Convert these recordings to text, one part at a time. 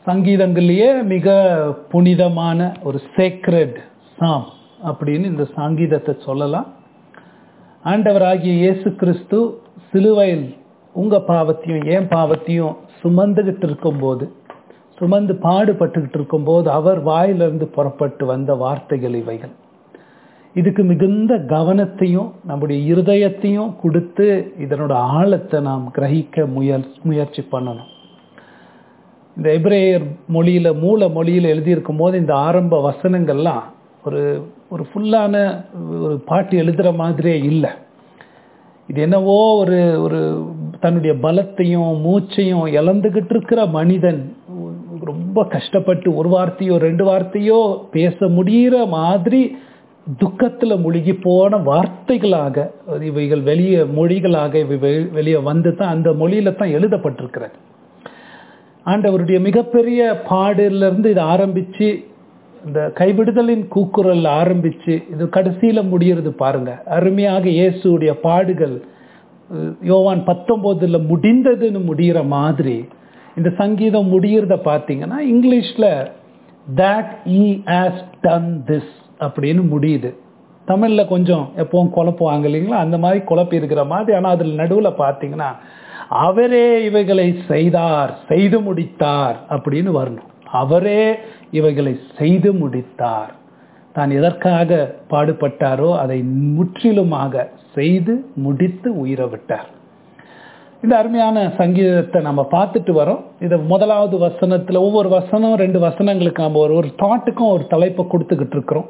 சங்கீதங்கள்லயே மிக புனிதமான ஒரு சேக்ரெட் சாம் அப்படின்னு இந்த சங்கீதத்தை சொல்லலாம் ஆண்டவராகிய இயேசு கிறிஸ்து சிலுவையில் உங்க பாவத்தையும் என் பாவத்தையும் சுமந்துகிட்டு இருக்கும்போது சுமந்து பாடுபட்டுக்கிட்டு இருக்கும்போது அவர் வாயிலிருந்து புறப்பட்டு வந்த வார்த்தைகள் இவைகள் இதுக்கு மிகுந்த கவனத்தையும் நம்முடைய இருதயத்தையும் கொடுத்து இதனோட ஆழத்தை நாம் கிரகிக்க முயல் முயற்சி பண்ணணும் இந்த எபிரேயர் மொழியில மூல மொழியில் எழுதியிருக்கும் போது இந்த ஆரம்ப வசனங்கள்லாம் ஒரு ஒரு ஃபுல்லான ஒரு பாட்டு எழுதுற மாதிரியே இல்லை இது என்னவோ ஒரு ஒரு தன்னுடைய பலத்தையும் மூச்சையும் இழந்துகிட்டு இருக்கிற மனிதன் ரொம்ப கஷ்டப்பட்டு ஒரு வார்த்தையோ ரெண்டு வார்த்தையோ பேச முடிகிற மாதிரி துக்கத்துல முழுகி போன வார்த்தைகளாக இவைகள் வெளியே மொழிகளாக இவை வெளியே வந்து தான் அந்த மொழியில தான் எழுதப்பட்டிருக்கிறது ஆண்டவருடைய மிகப்பெரிய பாடுல இருந்து இது ஆரம்பிச்சு இந்த கைவிடுதலின் கூக்குரல் ஆரம்பிச்சு இது கடைசியில முடியறது பாருங்க அருமையாக இயேசுடைய பாடுகள் யோவான் பத்தொன்பதுல முடிந்ததுன்னு முடிகிற மாதிரி இந்த சங்கீதம் முடியறத பார்த்தீங்கன்னா இங்கிலீஷ்ல that he has done this அப்படின்னு முடியுது தமிழ்ல கொஞ்சம் எப்பவும் குழப்புவாங்க இல்லைங்களா அந்த மாதிரி குழப்பி இருக்கிற மாதிரி ஆனா அதுல நடுவுல பார்த்தீங்கன்னா அவரே இவைகளை செய்தார் செய்து முடித்தார் அப்படின்னு வரணும் அவரே இவைகளை செய்து முடித்தார் தான் எதற்காக பாடுபட்டாரோ அதை முற்றிலுமாக செய்து முடித்து உயிர விட்டார் இந்த அருமையான சங்கீதத்தை நம்ம பார்த்துட்டு வரோம் இதை முதலாவது வசனத்துல ஒவ்வொரு வசனம் ரெண்டு வசனங்களுக்கு நம்ம ஒரு ஒரு தாட்டுக்கும் ஒரு தலைப்பை கொடுத்துக்கிட்டு இருக்கிறோம்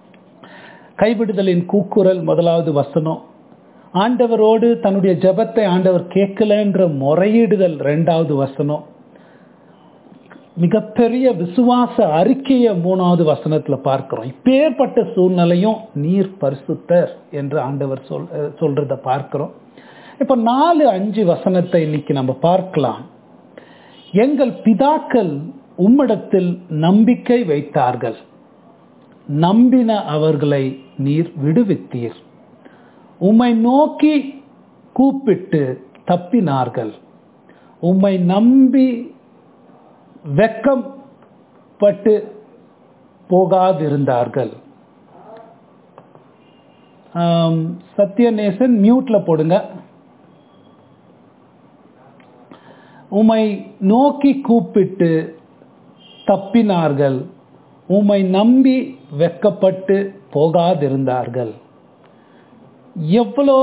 கைவிடுதலின் கூக்குரல் முதலாவது வசனம் ஆண்டவரோடு தன்னுடைய ஜபத்தை ஆண்டவர் கேட்கலன்ற முறையீடுதல் ரெண்டாவது வசனம் மிகப்பெரிய விசுவாச அறிக்கையை மூணாவது வசனத்துல பார்க்கிறோம் இப்பேற்பட்ட சூழ்நிலையும் நீர் பரிசுத்தர் என்று ஆண்டவர் சொல் சொல்றத பார்க்கிறோம் இப்ப நாலு அஞ்சு வசனத்தை இன்னைக்கு நம்ம பார்க்கலாம் எங்கள் பிதாக்கள் உம்மிடத்தில் நம்பிக்கை வைத்தார்கள் நம்பின அவர்களை நீர் விடுவித்தீர் உம்மை நோக்கி கூப்பிட்டு தப்பினார்கள் உம்மை நம்பி வெக்கப்பட்டு போகாதிருந்தார்கள் சத்யநேசன் மியூட்ல போடுங்க உம்மை நோக்கி கூப்பிட்டு தப்பினார்கள் உம்மை நம்பி வெக்கப்பட்டு போகாதிருந்தார்கள் எவ்வளோ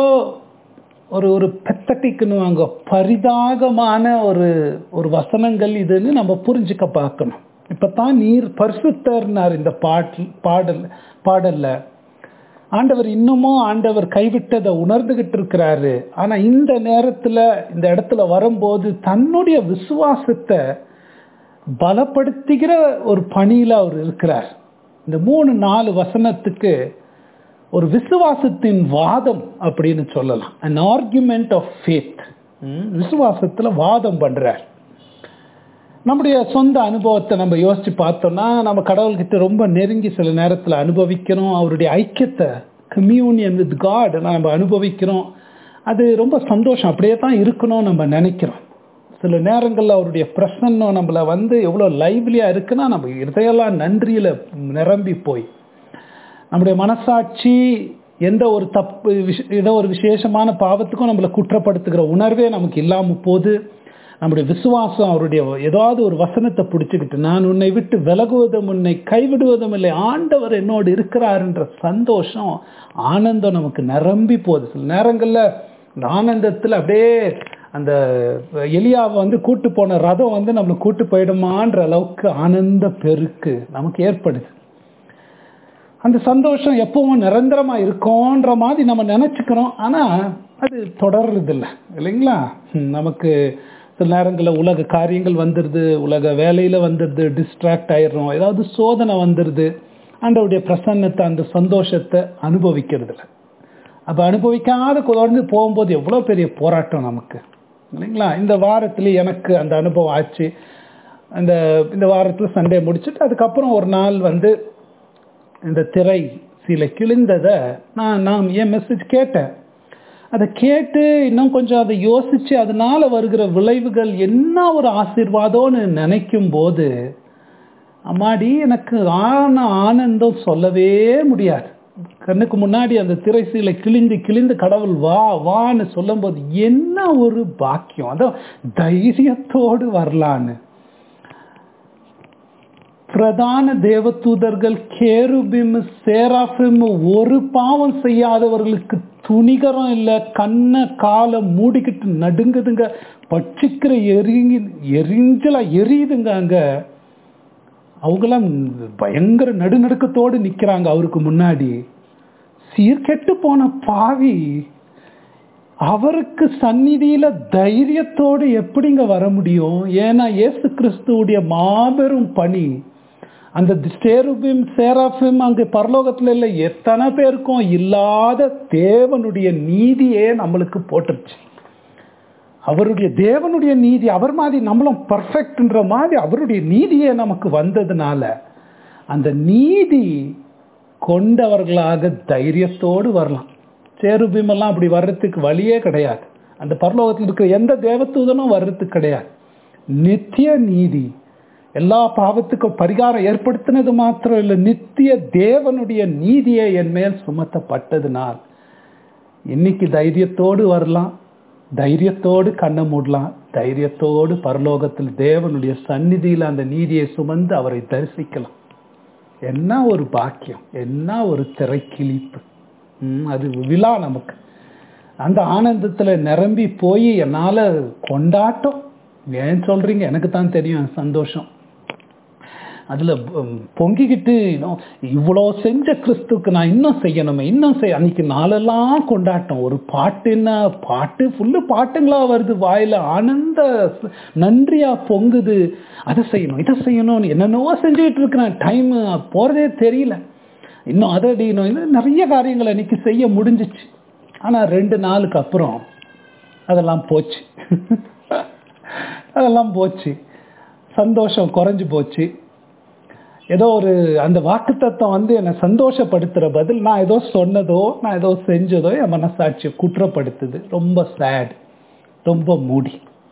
ஒரு ஒரு பெத்தட்டிக்குன்னு வாங்க பரிதாகமான ஒரு ஒரு வசனங்கள் இதுன்னு நம்ம புரிஞ்சுக்க பார்க்கணும் இப்பதான் நீர் பரிசுத்தர்னார் இந்த பாட்டு பாடல் பாடல்ல ஆண்டவர் இன்னமும் ஆண்டவர் கைவிட்டதை உணர்ந்துகிட்டு இருக்கிறாரு ஆனா இந்த நேரத்துல இந்த இடத்துல வரும்போது தன்னுடைய விசுவாசத்தை பலப்படுத்துகிற ஒரு பணியில அவர் இருக்கிறார் இந்த மூணு நாலு வசனத்துக்கு ஒரு விசுவாசத்தின் வாதம் அப்படின்னு சொல்லலாம் அன் ஆர்குமெண்ட் ஆஃப் ஃபேத் விசுவாசத்துல வாதம் பண்றார் நம்முடைய சொந்த அனுபவத்தை நம்ம யோசிச்சு பார்த்தோம்னா நம்ம கடவுள்கிட்ட ரொம்ப நெருங்கி சில நேரத்தில் அனுபவிக்கிறோம் அவருடைய ஐக்கியத்தை கம்யூனியன் வித் காட் நம்ம அனுபவிக்கிறோம் அது ரொம்ப சந்தோஷம் அப்படியே தான் இருக்கணும் நம்ம நினைக்கிறோம் சில நேரங்களில் அவருடைய பிரசன்னம் நம்மள வந்து எவ்வளோ லைவ்லியா இருக்குன்னா நம்ம இதையெல்லாம் நன்றியில நிரம்பி போய் நம்முடைய மனசாட்சி எந்த ஒரு தப்பு ஏதோ ஒரு விசேஷமான பாவத்துக்கும் நம்மளை குற்றப்படுத்துகிற உணர்வே நமக்கு இல்லாமல் போது நம்முடைய விசுவாசம் அவருடைய ஏதாவது ஒரு வசனத்தை பிடிச்சிக்கிட்டு நான் உன்னை விட்டு விலகுவதும் உன்னை கைவிடுவதும் இல்லை ஆண்டவர் என்னோடு இருக்கிறாருன்ற சந்தோஷம் ஆனந்தம் நமக்கு நிரம்பி போகுது சில நேரங்களில் இந்த ஆனந்தத்தில் அப்படியே அந்த எலியாவை வந்து கூட்டு போன ரதம் வந்து நம்மளை கூட்டு போயிடுமான்ற அளவுக்கு ஆனந்த பெருக்கு நமக்கு ஏற்படுது அந்த சந்தோஷம் எப்பவும் நிரந்தரமா இருக்கும்ன்ற மாதிரி நம்ம நினைச்சுக்கிறோம் ஆனா அது தொடர்றது இல்லை இல்லைங்களா நமக்கு சில நேரங்களில் உலக காரியங்கள் வந்துடுது உலக வேலையில வந்துடுது டிஸ்ட்ராக்ட் ஆயிடுறோம் ஏதாவது சோதனை வந்துடுது ஆண்டவருடைய பிரசன்னத்தை அந்த சந்தோஷத்தை அனுபவிக்கிறது இல்லை அப்போ அனுபவிக்காத தொடர்ந்து போகும்போது எவ்வளோ பெரிய போராட்டம் நமக்கு இல்லைங்களா இந்த வாரத்துல எனக்கு அந்த அனுபவம் ஆச்சு அந்த இந்த வாரத்தில் சண்டே முடிச்சுட்டு அதுக்கப்புறம் ஒரு நாள் வந்து இந்த திரை சில கிழிந்ததை நான் நான் என் மெசேஜ் கேட்டேன் அதை கேட்டு இன்னும் கொஞ்சம் அதை யோசிச்சு அதனால வருகிற விளைவுகள் என்ன ஒரு ஆசீர்வாதம்னு நினைக்கும் போது அம்மாடி எனக்கு ஆன ஆனந்தம் சொல்லவே முடியாது கண்ணுக்கு முன்னாடி அந்த திரைசீலை கிழிந்து கிழிந்து கடவுள் வா வான்னு சொல்லும்போது என்ன ஒரு பாக்கியம் அதான் தைரியத்தோடு வரலான்னு பிரதான தேவதூதர்கள் கேருபிம் சேராபிம் ஒரு பாவம் செய்யாதவர்களுக்கு துணிகரம் இல்லை கண்ணை காலை மூடிக்கிட்டு நடுங்குதுங்க பட்சிக்கிற எரிங்கி எரிஞ்சலா எரியுதுங்க அங்க அவங்களாம் பயங்கர நடுநடுக்கத்தோடு நிக்கிறாங்க அவருக்கு முன்னாடி சீர்கெட்டு போன பாவி அவருக்கு சந்நிதியில தைரியத்தோடு எப்படிங்க வர முடியும் ஏன்னா இயேசு கிறிஸ்துவுடைய மாபெரும் பணி அந்த சேருபிம் சேராபிம் அங்க பரலோகத்துல இல்லை எத்தனை பேருக்கும் இல்லாத தேவனுடைய நீதியே நம்மளுக்கு போட்டுருச்சு அவருடைய தேவனுடைய நீதி அவர் மாதிரி நம்மளும் பர்ஃபெக்ட்ன்ற மாதிரி அவருடைய நீதியே நமக்கு வந்ததுனால அந்த நீதி கொண்டவர்களாக தைரியத்தோடு வரலாம் சேருபீமெல்லாம் அப்படி வர்றதுக்கு வழியே கிடையாது அந்த பரலோகத்தில் இருக்கிற எந்த தேவதூதனும் வர்றதுக்கு கிடையாது நித்திய நீதி எல்லா பாவத்துக்கும் பரிகாரம் ஏற்படுத்தினது மாத்திரம் இல்லை நித்திய தேவனுடைய நீதியை என் மேல் சுமத்தப்பட்டதுனால் இன்னைக்கு தைரியத்தோடு வரலாம் தைரியத்தோடு கண்ணை மூடலாம் தைரியத்தோடு பரலோகத்தில் தேவனுடைய சந்நிதியில் அந்த நீதியை சுமந்து அவரை தரிசிக்கலாம் என்ன ஒரு பாக்கியம் என்ன ஒரு திரைக்கிழிப்பு ம், அது விழா நமக்கு அந்த ஆனந்தத்துல நிரம்பி போய் என்னால கொண்டாட்டம் ஏன் சொல்றீங்க எனக்கு தான் தெரியும் சந்தோஷம் அதுல ம், பொங்கிக்கிட்டு இன்னும் இவ்வளோ செஞ்ச கிறிஸ்துக்கு நான் இன்னும் செய்யணுமே இன்னும் செய் அன்னைக்கு நாளெல்லாம் கொண்டாட்டம் ஒரு பாட்டுன்னா பாட்டு ஃபுல்லு பாட்டுங்களா வருது வாயில ஆனந்த ச- நன்றியா பொங்குது அதை செய்யணும் இதை செய்யணும்னு என்னென்னவோ செஞ்சுக்கிட்டு இருக்கிறேன் டைம் போறதே தெரியல இன்னும் அதை அடிக்கணும் இன்னும் நிறைய காரியங்களை இன்னைக்கு செய்ய முடிஞ்சிச்சு ஆனா ரெண்டு நாளுக்கு அப்புறம் அதெல்லாம் போச்சு அதெல்லாம் போச்சு சந்தோஷம் குறைஞ்சு போச்சு ஏதோ ஒரு அந்த வாக்குத்தத்தம் வந்து என்னை சந்தோஷப்படுத்துற பதில் நான் ஏதோ சொன்னதோ நான் ஏதோ செஞ்சதோ என் மனசாட்சியை குற்றப்படுத்துது ரொம்ப சேட் ரொம்ப மூடி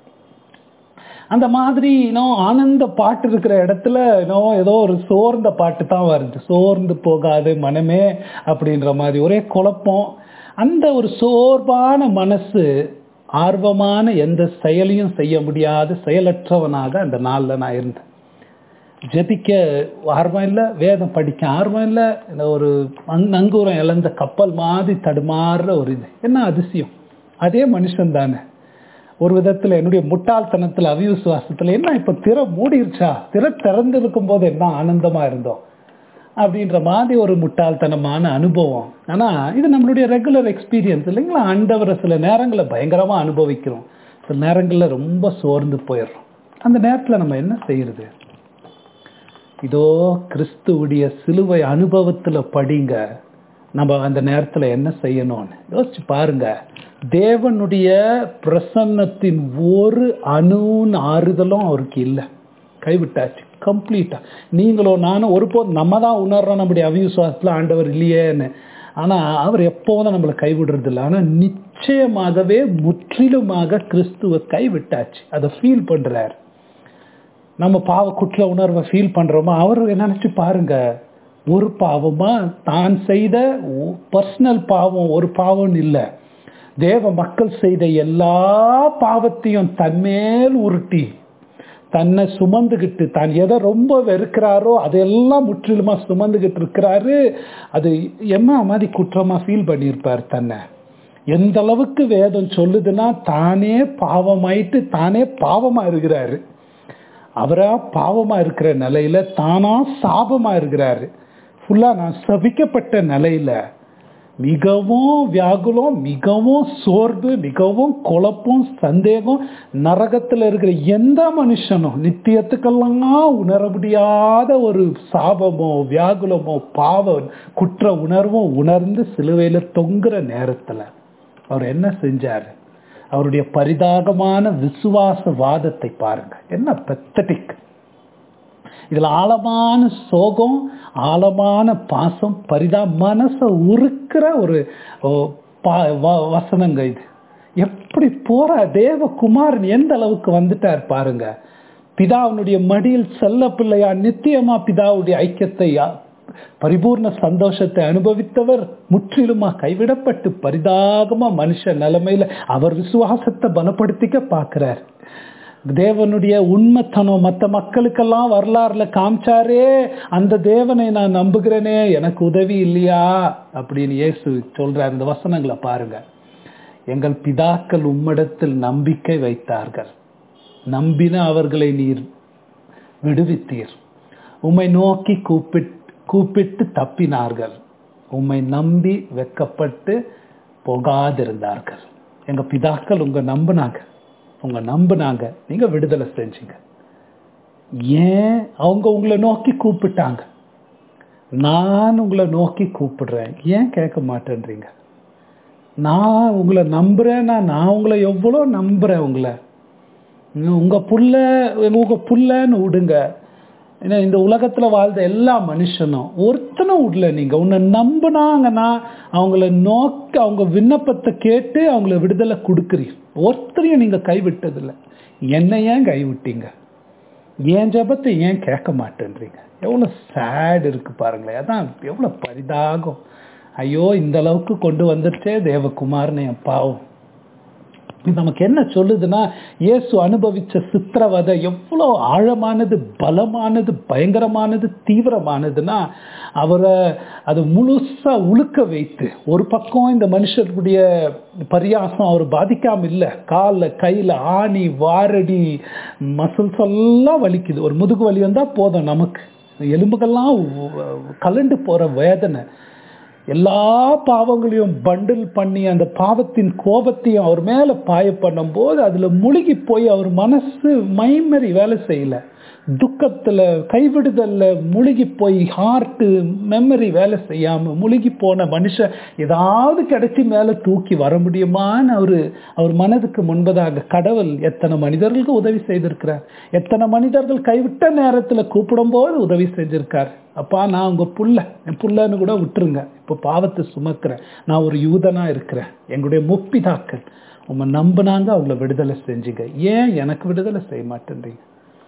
அந்த மாதிரி இன்னும் ஆனந்த பாட்டு இருக்கிற இடத்துல இன்னும் ஏதோ ஒரு சோர்ந்த பாட்டு தான் வருது சோர்ந்து போகாது மனமே அப்படின்ற மாதிரி ஒரே குழப்பம் அந்த ஒரு சோர்வான மனசு ஆர்வமான எந்த செயலையும் செய்ய முடியாத செயலற்றவனாக அந்த நாளில் நான் இருந்தேன் ஜெபிக்க ஆர்வம் இல்லை வேதம் படிக்க ஆர்வம் இல்லை இந்த ஒரு அங் நங்கூரம் இழந்த கப்பல் மாதிரி தடுமாறுற ஒரு இது என்ன அதிசயம் அதே மனுஷன் தானே ஒரு விதத்துல என்னுடைய முட்டாள்தனத்துல அவிசுவாசத்துல என்ன இப்ப திரை மூடிருச்சா திரை திறந்திருக்கும் போது என்ன ஆனந்தமா இருந்தோம் அப்படின்ற மாதிரி ஒரு முட்டாள்தனமான அனுபவம் ஆனா இது நம்மளுடைய ரெகுலர் எக்ஸ்பீரியன்ஸ் இல்லைங்களா ஆண்டவரை சில நேரங்களில் பயங்கரமா அனுபவிக்கிறோம் சில நேரங்களில் ரொம்ப சோர்ந்து போயிடுறோம் அந்த நேரத்துல நம்ம என்ன செய்யறது இதோ கிறிஸ்துவுடைய சிலுவை அனுபவத்துல படிங்க நம்ம அந்த நேரத்துல என்ன செய்யணும்னு யோசிச்சு பாருங்க தேவனுடைய பிரசன்னத்தின் ஒரு அணுன்னு ஆறுதலும் அவருக்கு இல்லை கைவிட்டாச்சு கம்ப்ளீட்டா நீங்களும் நானும் ஒருபோதும் நம்ம தான் உணர்றோம் நம்முடைய அவிசுவாசத்துல ஆண்டவர் இல்லையேன்னு ஆனா அவர் எப்போதும் நம்மளை கைவிடுறது இல்லை ஆனா நிச்சயமாகவே முற்றிலுமாக கிறிஸ்துவ கைவிட்டாச்சு அதை ஃபீல் பண்றாரு நம்ம பாவ குற்ற உணர்வை ஃபீல் பண்றோமா அவர் நினைச்சு பாருங்க ஒரு பாவமா தான் செய்த பர்சனல் பாவம் ஒரு பாவம் இல்லை தேவ மக்கள் செய்த எல்லா பாவத்தையும் தன்மேல் உருட்டி தன்னை சுமந்துகிட்டு தான் எதை ரொம்ப வெறுக்கிறாரோ அதெல்லாம் முற்றிலுமா சுமந்துகிட்டு இருக்கிறாரு அது எம்மா மாதிரி குற்றமா ஃபீல் பண்ணியிருப்பார் தன்னை எந்த அளவுக்கு வேதம் சொல்லுதுன்னா தானே பாவமாயிட்டு தானே பாவமா இருக்கிறாரு அவரா பாவமா இருக்கிற நிலையில தானா சாபமா இருக்கிறாரு ஃபுல்லா நான் சபிக்கப்பட்ட நிலையில மிகவும் வியாகுலம் மிகவும் சோர்வு மிகவும் குழப்பம் சந்தேகம் நரகத்துல இருக்கிற எந்த மனுஷனும் நித்தியத்துக்கெல்லாம் உணர முடியாத ஒரு சாபமோ வியாகுலமோ பாவ குற்ற உணர்வும் உணர்ந்து சிலுவையில தொங்குற நேரத்துல அவர் என்ன செஞ்சாரு அவருடைய பரிதாகமான விசுவாச வாதத்தை பாருங்க என்ன பெத்தட்டிக் இதுல ஆழமான சோகம் ஆழமான பாசம் பரிதா மனசை உருக்கிற ஒரு பா வ- வசனங்க இது எப்படி போற தேவகுமாரன் எந்த அளவுக்கு வந்துட்டார் பாருங்க பிதாவினுடைய மடியில் செல்ல பிள்ளையா நித்தியமா பிதாவுடைய ஐக்கியத்தை யா- பரிபூர்ண சந்தோஷத்தை அனுபவித்தவர் முற்றிலுமா கைவிடப்பட்டு பரிதாகமா மனுஷ நிலைமையில அவர் விசுவாசத்தை பலப்படுத்திக்க பார்க்கிறார் தேவனுடைய உண்மைத்தனம் மற்ற மக்களுக்கெல்லாம் வரலாறுல காமிச்சாரே அந்த தேவனை நான் நம்புகிறேனே எனக்கு உதவி இல்லையா அப்படின்னு இயேசு சொல்றார் இந்த வசனங்களை பாருங்க எங்கள் பிதாக்கள் உம்மிடத்தில் நம்பிக்கை வைத்தார்கள் நம்பின அவர்களை நீர் விடுவித்தீர் உம்மை நோக்கி கூப்பிட்டு கூப்பிட்டு தப்பினார்கள் உம்மை நம்பி வெக்கப்பட்டு போகாதிருந்தார்கள் எங்க பிதாக்கள் உங்க நம்பினாங்க உங்க நம்பினாங்க நீங்க விடுதலை செஞ்சீங்க ஏன் அவங்க உங்களை நோக்கி கூப்பிட்டாங்க நான் உங்களை நோக்கி கூப்பிடுறேன் ஏன் கேட்க மாட்டேன்றீங்க நான் உங்களை நம்புறேன்னா நான் உங்களை எவ்வளோ நம்புறேன் உங்களை இன்னும் உங்க புள்ள உங்க புள்ளன்னு விடுங்க ஏன்னா இந்த உலகத்துல வாழ்ந்த எல்லா மனுஷனும் ஒருத்தனும் விடல நீங்க உன்னை நம்பினாங்கன்னா அவங்கள நோக்கி அவங்க விண்ணப்பத்தை கேட்டு அவங்கள விடுதலை கொடுக்குறீங்க ஒருத்தரையும் நீங்க கைவிட்டதில்லை என்ன ஏன் கைவிட்டீங்க என் ஜெபத்தை ஏன் கேட்க மாட்டேன்றீங்க எவ்வளோ சேட் இருக்கு பாருங்களேன் அதான் எவ்வளோ பரிதாகம் ஐயோ இந்த அளவுக்கு கொண்டு வந்துருச்சே தேவகுமார்னு என் பாவம் இது நமக்கு என்ன சொல்லுதுன்னா இயேசு அனுபவிச்ச சித்திரவதை எவ்வளோ ஆழமானது பலமானது பயங்கரமானது தீவிரமானதுன்னா அவரை அது முழுசா உழுக்க வைத்து ஒரு பக்கம் இந்த மனுஷருடைய பரியாசம் அவர் பாதிக்காம இல்லை காலில் கையில் ஆணி வாரடி மசில்ஸ் எல்லாம் வலிக்குது ஒரு முதுகு வலி வந்தால் போதும் நமக்கு எலும்புகள்லாம் கலண்டு போகிற வேதனை எல்லா பாவங்களையும் பண்டில் பண்ணி அந்த பாவத்தின் கோபத்தையும் அவர் மேல பாய பண்ணும்போது அதுல முழுகி போய் அவர் மனசு மைமறி வேலை செய்யல துக்கத்துல கைவிடுதல்ல முழுகி போய் ஹார்ட்டு மெமரி வேலை செய்யாம முழுகி போன மனுஷன் ஏதாவது கிடைச்சி மேல தூக்கி வர முடியுமான்னு அவரு அவர் மனதுக்கு முன்பதாக கடவுள் எத்தனை மனிதர்களுக்கு உதவி செய்திருக்கிறார் எத்தனை மனிதர்கள் கைவிட்ட நேரத்துல கூப்பிடும் போது உதவி செஞ்சிருக்கார் அப்பா நான் உங்க புள்ள என் புள்ளன்னு கூட விட்டுருங்க இப்போ பாவத்தை சுமக்கிறேன் நான் ஒரு யூதனா இருக்கிறேன் எங்களுடைய முப்பிதாக்கள் உங்க நம்பினாங்க அவங்கள விடுதலை செஞ்சீங்க ஏன் எனக்கு விடுதலை செய்ய மாட்டேன்றீங்க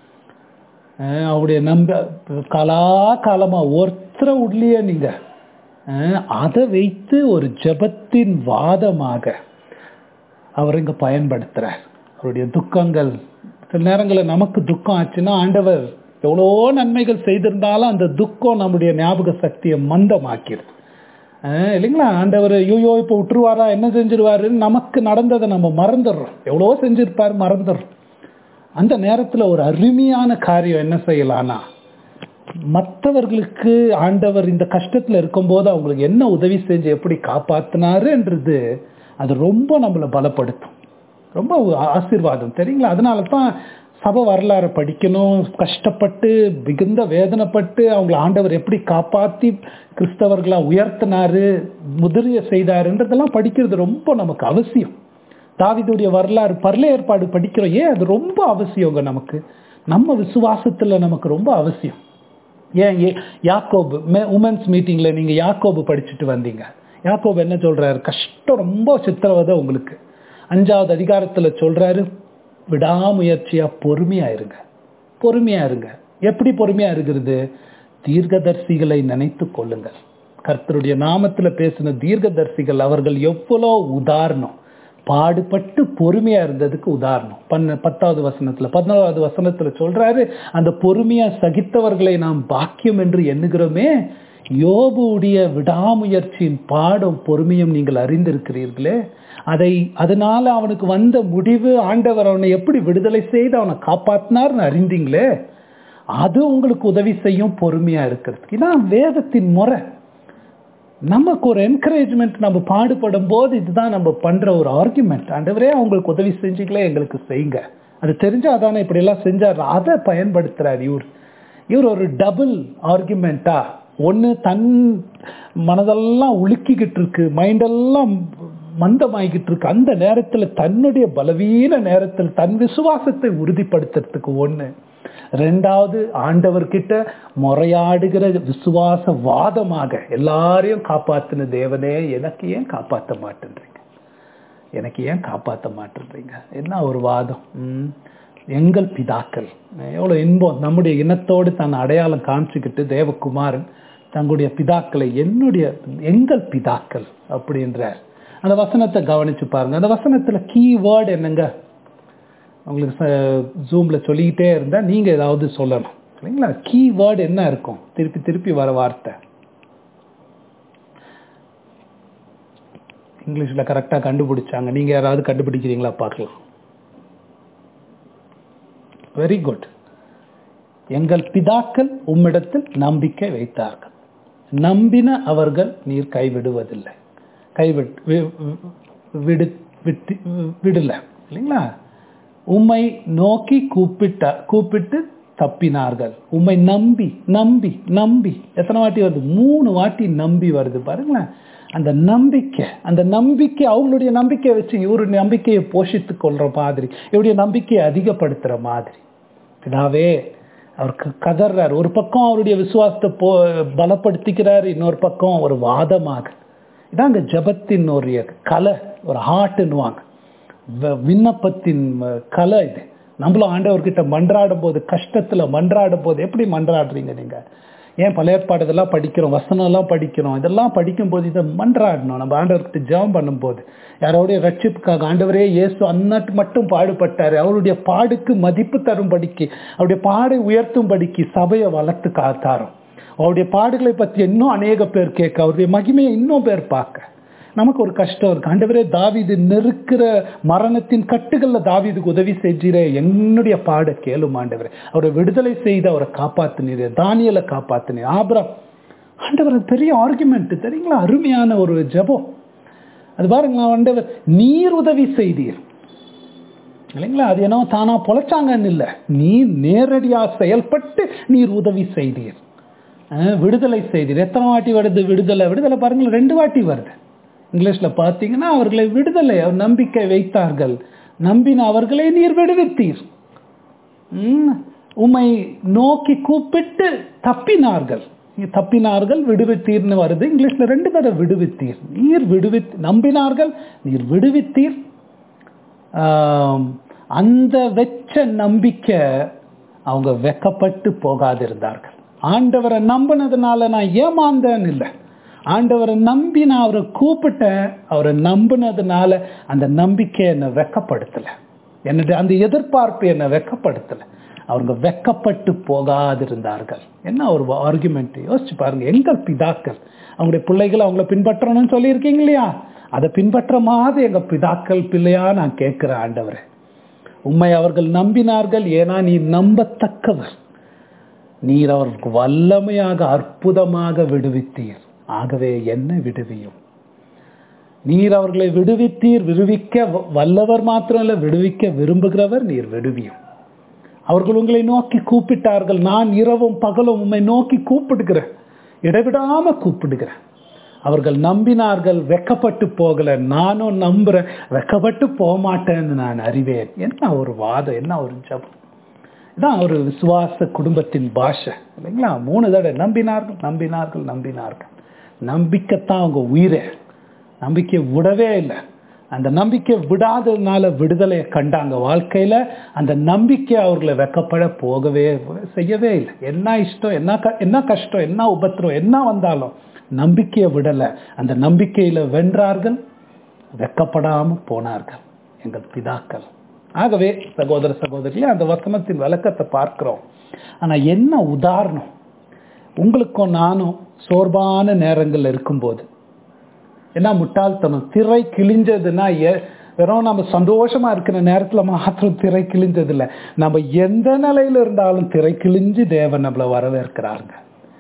அஹ் அவருடைய நம்ப காலா காலமா ஒருத்தர உள்ளியே நீங்க அஹ் அதை வைத்து ஒரு ஜெபத்தின் வாதமாக அவர் இங்க பயன்படுத்துறார் அவருடைய துக்கங்கள் சில நேரங்களில் நமக்கு துக்கம் ஆச்சுன்னா ஆண்டவர் எவ்வளோ நன்மைகள் செய்திருந்தாலும் அந்த துக்கம் நம்முடைய ஞாபக சக்தியை மந்தமாக்கிடுது அஹ் இல்லைங்களா ஆண்டவர் ஐயோ இப்போ விட்டுருவாரா என்ன செஞ்சிருவாருன்னு நமக்கு நடந்ததை நம்ம மறந்துடுறோம் எவ்வளோ செஞ்சிருப்பார் மறந்துடுறோம் அந்த நேரத்தில் ஒரு அருமையான காரியம் என்ன செய்யலாம்னா மற்றவர்களுக்கு ஆண்டவர் இந்த கஷ்டத்தில் இருக்கும்போது அவங்களுக்கு என்ன உதவி செஞ்சு எப்படி காப்பாத்தினாருன்றது அது ரொம்ப நம்மளை பலப்படுத்தும் ரொம்ப ஆ- ஆசீர்வாதம் தெரியுங்களா அதனால தான் சபை வரலாறு படிக்கணும் கஷ்டப்பட்டு மிகுந்த வேதனைப்பட்டு அவங்கள ஆண்டவர் எப்படி காப்பாற்றி கிறிஸ்தவர்களா உயர்த்தினாரு முதிரிய செய்தாருன்றதெல்லாம் படிக்கிறது ரொம்ப நமக்கு அவசியம் தாவிதுடைய வரலாறு பரல ஏற்பாடு படிக்கிறோம் ஏன் அது ரொம்ப அவசியங்க நமக்கு நம்ம விசுவாசத்துல நமக்கு ரொம்ப அவசியம் ஏன் ஏ- யாக்கோபு உமன்ஸ் மீட்டிங்ல நீங்க யாக்கோபு படிச்சுட்டு வந்தீங்க யாக்கோபு என்ன சொல்றாரு கஷ்டம் ரொம்ப சித்திரவதை உங்களுக்கு அஞ்சாவது அதிகாரத்துல சொல்றாரு விடாமுயற்சியா பொறுமையா இருங்க பொறுமையா இருங்க எப்படி பொறுமையா இருக்கிறது தீர்க்கதரிசிகளை நினைத்து கொள்ளுங்கள் கர்த்தருடைய நாமத்துல பேசின தீர்க்கதரிசிகள் அவர்கள் எவ்வளோ உதாரணம் பாடுபட்டு பொறுமையா இருந்ததுக்கு உதாரணம் பன்ன பத்தாவது வசனத்துல பதினோராவது வசனத்துல சொல்றாரு அந்த பொறுமையா சகித்தவர்களை நாம் பாக்கியம் என்று எண்ணுகிறோமே யோபுடைய விடாமுயற்சியின் பாடும் பொறுமையும் நீங்கள் அறிந்திருக்கிறீர்களே அதை அதனால அவனுக்கு வந்த முடிவு ஆண்டவர் அவனை எப்படி விடுதலை செய்து அவனை காப்பாத்தினார்னு அறிந்தீங்களே அது உங்களுக்கு உதவி செய்யும் பொறுமையா இருக்கிறதுக்கு இதான் வேதத்தின் முறை நமக்கு ஒரு என்கரேஜ்மெண்ட் நம்ம பாடுபடும் போது இதுதான் நம்ம பண்ற ஒரு ஆர்குமெண்ட் ஆண்டவரே அவங்களுக்கு உதவி செஞ்சீங்களே எங்களுக்கு செய்யுங்க அது தெரிஞ்சா அதானே இப்படி எல்லாம் செஞ்சார் அதை பயன்படுத்துறார் இவர் இவர் ஒரு டபுள் ஆர்குமெண்ட்டா ஒன்று தன் மனதெல்லாம் உலுக்கிக்கிட்டு இருக்கு மைண்டெல்லாம் மந்தமாகிக்கிட்டு இருக்கு அந்த நேரத்தில் தன்னுடைய பலவீன நேரத்தில் தன் விசுவாசத்தை உறுதிப்படுத்துறதுக்கு ஒன்று ரெண்டாவது ஆண்டவர்கிட்ட முறையாடுகிற விசுவாச வாதமாக எல்லாரையும் காப்பாத்தின தேவனே எனக்கு ஏன் காப்பாற்ற மாட்டேன்றீங்க எனக்கு ஏன் காப்பாற்ற மாட்டேன்றீங்க என்ன ஒரு வாதம் ம். எங்கள் பிதாக்கள் எவ்வளோ இன்பம் நம்முடைய இனத்தோடு தன் அடையாளம் காமிச்சுக்கிட்டு தேவகுமாரன் தங்களுடைய பிதாக்களை என்னுடைய எங்கள் பிதாக்கள் அப்படின்றார் அந்த வசனத்தை கவனிச்சு பாருங்க அந்த வசனத்துல கீ வேர்டு என்னங்க உங்களுக்கு ஜூம்ல சொல்லிக்கிட்டே இருந்தா நீங்க ஏதாவது சொல்லணும் இல்லைங்களா கீ வேர்டு என்ன இருக்கும் திருப்பி திருப்பி வர வார்த்தை இங்கிலீஷ்ல கரெக்டா கண்டுபிடிச்சாங்க நீங்க யாராவது கண்டுபிடிக்கிறீங்களா பார்க்கலாம் வெரி குட் எங்கள் பிதாக்கள் உம்மிடத்தில் நம்பிக்கை வைத்தார்கள் நம்பின அவர்கள் நீர் கைவிடுவதில்லை கைவிட் வி- வி- விடு விட்டு விடல இல்லைங்களா உம்மை நோக்கி கூப்பிட்ட கூப்பிட்டு தப்பினார்கள் உம்மை நம்பி நம்பி நம்பி எத்தனை வாட்டி வருது மூணு வாட்டி நம்பி வருது பாருங்களேன் அந்த நம்பிக்கை அந்த நம்பிக்கை அவங்களுடைய நம்பிக்கையை வச்சு இவரு நம்பிக்கையை போஷித்து கொள்ற மாதிரி இவருடைய நம்பிக்கையை அதிகப்படுத்துற மாதிரி பிதாவே அவருக்கு கதறார் ஒரு பக்கம் அவருடைய விசுவாசத்தை போ பலப்படுத்திக்கிறார் இன்னொரு பக்கம் ஒரு வாதமாக இதாங்க ஜபத்தின் ஒரு கலை ஒரு ஹார்ட்னுவாங்க வ- விண்ணப்பத்தின் அஹ், கலை இது நம்மளும் ஆண்டவர்கிட்ட மன்றாடும் போது கஷ்டத்துல மன்றாடும் போது எப்படி மன்றாடுறீங்க நீங்க ஏன் பழைய ஏற்பாடு இதெல்லாம் படிக்கிறோம் வசனம் எல்லாம் படிக்கிறோம் இதெல்லாம் படிக்கும்போது இதை மன்றாடணும் நம்ம ஆண்டவர்கிட்ட ஜெபம் பண்ணும்போது யாரோடைய ரட்சிப்புக்காக ஆண்டவரே இயேசு அன்னட்டு மட்டும் பாடுபட்டாரு அவருடைய பாடுக்கு மதிப்பு தரும்படிக்கு அவருடைய பாடை உயர்த்தும்படிக்கு சபையை வளர்த்து காத்தாரோம் அவருடைய பாடுகளை பற்றி இன்னும் அநேக பேர் கேட்க அவருடைய மகிமையை இன்னும் பேர் பார்க்க நமக்கு ஒரு கஷ்டம் இருக்கு ஆண்டவரே தாவீது நெருக்கிற மரணத்தின் கட்டுகள்ல தாவீதுக்கு உதவி செஞ்சீரே என்னுடைய பாட கேளும் ஆண்டவரே அவரை விடுதலை செய்து அவரை காப்பாத்தினீர் தானியலை காப்பாத்தினீர் ஆபிரம் ஆண்டவர் அது பெரிய ஆர்குமெண்ட் தெரியுங்களா அருமையான ஒரு ஜெபம் அது பாருங்களா ஆண்டவர் நீர் உதவி செய்தீர் இல்லைங்களா அது என்னவோ தானா பொழைச்சாங்கன்னு இல்லை நீ நேரடியா செயல்பட்டு நீர் உதவி செய்தீர் அஹ், விடுதலை செய்தீர் எத்தனை வாட்டி வருது விடுதலை விடுதலை பாருங்க ரெண்டு வாட்டி வருது இங்கிலீஷ்ல பார்த்தீங்கன்னா அவர்களை விடுதலை அவர் நம்பிக்கை வைத்தார்கள் நம்பின அவர்களை நீர் விடுவித்தீர் ம், உம்மை நோக்கி கூப்பிட்டு தப்பினார்கள் நீ தப்பினார்கள் விடுவித்தீர்னு வருது இங்கிலீஷ்ல ரெண்டு தடவை விடுவித்தீர் நீர் விடுவி நம்பினார்கள் நீர் விடுவித்தீர் ஆம், அந்த வெச்ச நம்பிக்கை அவங்க வெக்கப்பட்டு போகாதிருந்தார்கள் ஆண்டவரை நம்பினதுனால நான் ஏமாந்தேன்னு இல்லை ஆண்டவரை நம்பி நான் அவரை கூப்பிட்டேன் அவரை நம்பினதுனால அந்த நம்பிக்கை என்னை வெக்கப்படுத்தலை என்னுடைய அந்த எதிர்பார்ப்பு என்னை வெக்கப்படுத்தலை அவங்க வெக்கப்பட்டு போகாதிருந்தார்கள் என்ன ஒரு ஆர்குமெண்ட் யோசிச்சு பாருங்க எங்கள் பிதாக்கள் அவங்களுடைய பிள்ளைகள் அவங்கள பின்பற்றணும்னு சொல்லியிருக்கீங்க இல்லையா அதை பின்பற்ற மாதிரி எங்க பிதாக்கள் பிள்ளையா நான் கேட்கிறேன் ஆண்டவரே உம்மை அவர்கள் நம்பினார்கள் ஏன்னா நீ நம்பத்தக்கவர் நீர் அவர்களுக்கு வல்லமையாக அற்புதமாக விடுவித்தீர் ஆகவே என்ன விடுவியும் நீர் அவர்களை விடுவித்தீர் விடுவிக்க வ- வல்லவர் மாத்திரமல்ல விடுவிக்க விரும்புகிறவர் நீர் விடுவியும் அவர்கள் உங்களை நோக்கி கூப்பிட்டார்கள் நான் இரவும் பகலும் உம்மை நோக்கி கூப்பிடுகிறேன் இடைவிடாம கூப்பிடுகிறேன் அவர்கள் நம்பினார்கள் வெக்கப்பட்டு போகல நானும் நம்புறேன் வெக்கப்பட்டு போக மாட்டேன்னு நான் அறிவேன் என்ன ஒரு வாதம் என்ன ஒரு ஜபம் இதான் ஒரு விசுவாச குடும்பத்தின் பாஷை இல்லைங்களா மூணு தடவை நம்பினார்கள் நம்பினார்கள் நம்பினார்கள் நம்பிக்கைத்தான் அவங்க உயிரே நம்பிக்கை விடவே இல்லை அந்த நம்பிக்கை விடாததுனால விடுதலையை கண்டாங்க வாழ்க்கையில அந்த நம்பிக்கை அவர்களை வெக்கப்பட போகவே செய்யவே இல்லை என்ன இஷ்டம் என்ன க- என்ன கஷ்டம் என்ன உபத்திரம் என்ன வந்தாலும் நம்பிக்கையை விடல அந்த நம்பிக்கையில வென்றார்கள் வெக்கப்படாம போனார்கள் எங்கள் பிதாக்கள் ஆகவே சகோதர சகோதரிகளே அந்த வசனத்தின் விளக்கத்தை பார்க்கிறோம் ஆனா என்ன உதாரணம் உங்களுக்கும் நானும் சோர்வான நேரங்கள் இருக்கும்போது என்ன முட்டாள்தனம் திரை கிழிஞ்சதுன்னா எ- வெறும் நம்ம சந்தோஷமா இருக்கிற நேரத்துல மாத்திரம் திரை கிழிஞ்சது இல்ல நம்ம எந்த நிலையில இருந்தாலும் திரை கிழிஞ்சு தேவன் நம்மளை வரவேற்கிறாருங்க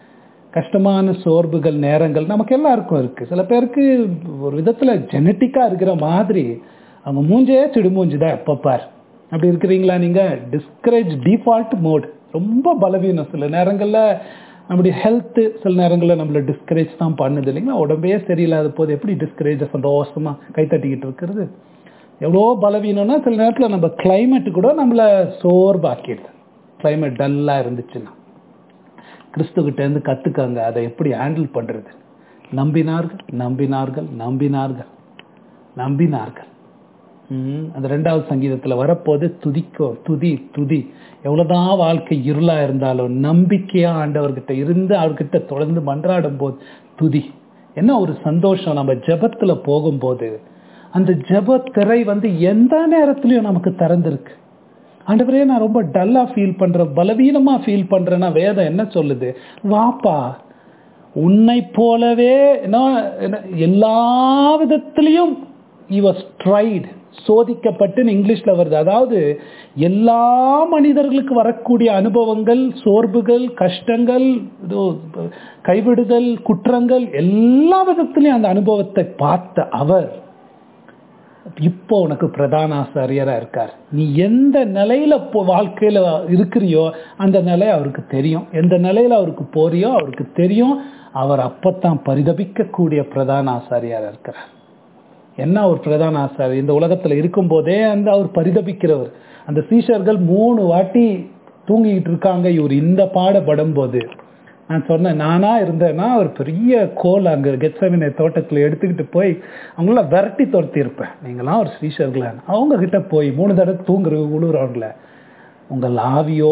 கஷ்டமான சோர்வுகள் நேரங்கள் நமக்கு எல்லாருக்கும் இருக்கு சில பேருக்கு ஒரு விதத்துல ஜெனட்டிக்கா இருக்கிற மாதிரி அவங்க மூஞ்சே சிடுமூஞ்சி தான் எப்ப பார் அப்படி இருக்கிறீங்களா நீங்க டிஸ்கரேஜ் டிஃபால்ட் மோட் ரொம்ப பலவீனம் சில நேரங்கள்ல நம்முடைய ஹெல்த் சில நேரங்களில் நம்மள டிஸ்கரேஜ் தான் பண்ணுது இல்லைங்களா உடம்பே சரியில்லாத போது எப்படி டிஸ்கரேஜ் சந்தோஷமா கைத்தட்டிக்கிட்டு இருக்கிறது எவ்வளோ பலவீனம்னா சில நேரத்தில் நம்ம climate கூட நம்மளை சோர்வாக்கிடுது கிளைமேட் டல்லாக இருந்துச்சுன்னா கிறிஸ்துக்கிட்ட இருந்து கற்றுக்கங்க அதை எப்படி ஹேண்டில் பண்ணுறது நம்பினார்கள் நம்பினார்கள் நம்பினார்கள் நம்பினார்கள் ம், அந்த ரெண்டாவது சங்கீதத்தில் வரப்போது துதிக்கோ துதி துதி எவ்வளவுதான் வாழ்க்கை இருளா இருந்தாலும் நம்பிக்கையா ஆண்டவர்கிட்ட இருந்து அவர்கிட்ட தொடர்ந்து மன்றாடும் போது துதி என்ன ஒரு சந்தோஷம் நம்ம ஜெபத்துல போகும்போது அந்த ஜெப திரை வந்து எந்த நேரத்திலையும் நமக்கு திறந்திருக்கு ஆண்டவரே நான் ரொம்ப டல்லா ஃபீல் பண்றேன் பலவீனமா ஃபீல் பண்றேன்னா வேதம் என்ன சொல்லுது வாப்பா உன்னை போலவே என்ன என்ன- எல்லா விதத்திலையும் he was tried சோதிக்கப்பட்டு இங்கிலீஷ்ல வருது அதாவது எல்லா மனிதர்களுக்கு வரக்கூடிய அனுபவங்கள் சோர்வுகள் கஷ்டங்கள் இதோ, கைவிடுதல் குற்றங்கள் எல்லா விதத்திலையும் அந்த அனுபவத்தை பார்த்த அவர் இப்போ உனக்கு பிரதான ஆசாரியரா இருக்கார் நீ எந்த நிலையில இப்போ வாழ்க்கையில இருக்கிறியோ அந்த நிலை அவருக்கு தெரியும் எந்த நிலையில அவருக்கு போறியோ அவருக்கு தெரியும் அவர் அப்பத்தான் பரிதபிக்கக்கூடிய பிரதான ஆசாரியாரா இருக்கிறார் என்ன ஒரு பிரதான ஆசாரி இந்த உலகத்துல இருக்கும் போதே அந்த அவர் பரிதபிக்கிறவர் அந்த சீஷர்கள் மூணு வாட்டி தூங்கிக்கிட்டு இருக்காங்க இவர் இந்த பாடப்படும் போது நான் சொன்னேன் நானா இருந்தேன்னா ஒரு பெரிய கோல் அங்க கெட்சமினை தோட்டத்துல எடுத்துக்கிட்டு போய் அவங்கள விரட்டி துரத்தி இருப்பேன் நீங்களாம் ஒரு ஸ்ரீஷர்களா அவங்க கிட்ட போய் மூணு தடவை தூங்குற உழுவுறவங்கள உங்கள் ஆவியோ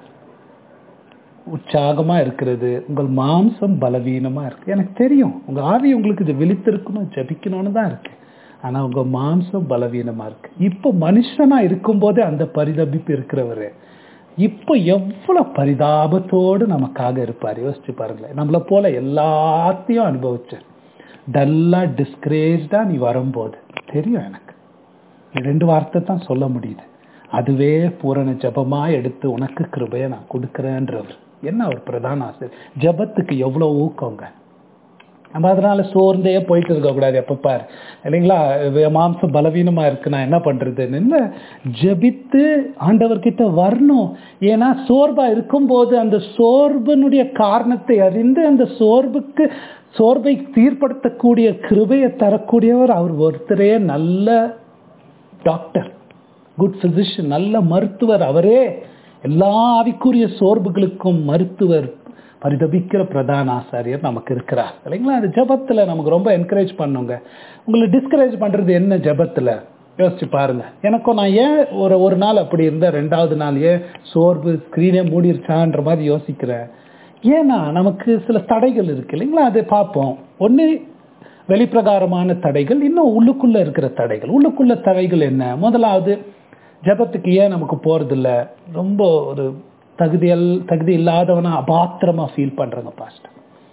உற்சாகமா இருக்கிறது உங்கள் மாம்சம் பலவீனமா இருக்கு எனக்கு தெரியும் உங்க ஆவி உங்களுக்கு இது விழித்திருக்கணும் ஜபிக்கணும்னு தான் இருக்கு ஆனா உங்க மாம்சம் பலவீனமா இருக்கு இப்போ மனுஷனா இருக்கும்போதே அந்த பரிதபிப்பு இருக்கிறவரு இப்போ எவ்வளவு பரிதாபத்தோடு நமக்காக இருப்பார் யோசிச்சு பாருங்களேன் நம்மளை போல எல்லாத்தையும் அனுபவிச்சேன் டல்லா டிஸ்கரேஜ்டா நீ வரும்போது தெரியும் எனக்கு இந்த ரெண்டு வார்த்தை தான் சொல்ல முடியுது அதுவே பூரண ஜபமா எடுத்து உனக்கு கிருபையை நான் கொடுக்குறேன்றவர் என்ன ஒரு பிரதான ஆசை ஜபத்துக்கு எவ்வளவு ஊக்கங்க நம்ம அதனால சோர்ந்தே போயிட்டு இருக்க கூடாது எப்ப பாரு இல்லைங்களா வே- மாம்சம் பலவீனமா இருக்கு நான் என்ன பண்றதுன்னு இல்ல ஜெபித்து ஆண்டவர்கிட்ட வரணும் ஏன்னா சோர்வா இருக்கும்போது அந்த சோர்வனுடைய காரணத்தை அறிந்து அந்த சோர்வுக்கு சோர்வை தீர்ப்படுத்தக்கூடிய கிருபையை தரக்கூடியவர் அவர் ஒருத்தரே நல்ல டாக்டர் குட் physician நல்ல மருத்துவர் அவரே எல்லா ஆவிக்குரிய சோர்வுகளுக்கும் மருத்துவர் பரிதபிக்கிற பிரதான ஆசாரியர் நமக்கு இருக்கிறார் இல்லைங்களா அது ஜெபத்துல நமக்கு ரொம்ப என்கரேஜ் பண்ணுங்க உங்களை டிஸ்கரேஜ் பண்றது என்ன ஜெபத்துல யோசிச்சு பாருங்க எனக்கும் நான் ஏன் ஒரு ஒரு நாள் அப்படி இருந்தேன் ரெண்டாவது நாள் ஏன் சோர்வு ஸ்க்ரீனே மூடிருச்சான்ற மாதிரி யோசிக்கிறேன் ஏன்னா நமக்கு சில தடைகள் இருக்கு இல்லைங்களா அதை பார்ப்போம் ஒன்று வெளிப்பிரகாரமான தடைகள் இன்னும் உள்ளுக்குள்ள இருக்கிற தடைகள் உள்ளுக்குள்ள தடைகள் என்ன முதலாவது ஜெபத்துக்கு ஏன் நமக்கு போறது இல்ல ரொம்ப ஒரு தகுதியல் தகுதி இல்லாதவனா அபாத்திரமா ஃபீல் பண்றங்க பாஸ்டர்